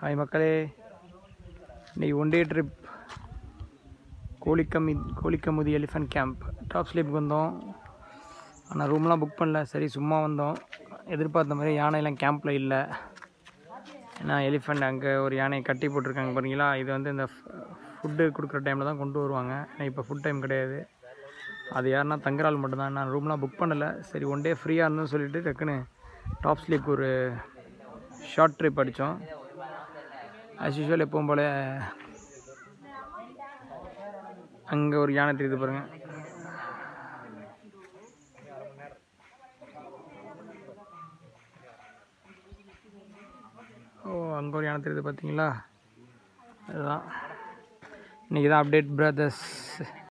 hi மக்களே இன்னைக்கு one day trip கோழிக்கமி கோழிக்கமுதி எலிஃபண்ட் கேம்ப் டாப் ஸ்லீப்புக்கு வந்தோம் ஆனால் ரூம்லாம் புக் பண்ணல சரி சும்மா வந்தோம் எதிர்பார்த்த மாதிரி யானையெல்லாம் கேம்பில் இல்லை ஏன்னா எலிஃபண்ட் அங்கே ஒரு யானையை கட்டி போட்டிருக்காங்க பாருங்களா இது வந்து இந்த ஃபுட்டு கொடுக்குற டைமில் தான் கொண்டு வருவாங்க ஏன்னா இப்போ ஃபுட் டைம் கிடையாது அது யாருன்னா தங்குறாள் மட்டும்தான் நான் ரூம்லாம் புக் பண்ணலை சரி ஒன் டே ஃப்ரீயாக இருந்தேன்னு சொல்லிட்டு டக்குன்னு டாப் ஸ்லீப் ஒரு ஷார்ட் ட்ரிப் அடித்தோம் ஆஸ் யூஷுவல் எப்பவும் போல் அங்கே ஒரு யானை தெரியுது பாருங்க ஓ அங்கே ஒரு யானை தெரியுது பார்த்தீங்களா அதுதான் இன்றைக்கி தான் அப்டேட் பிரதர்ஸ்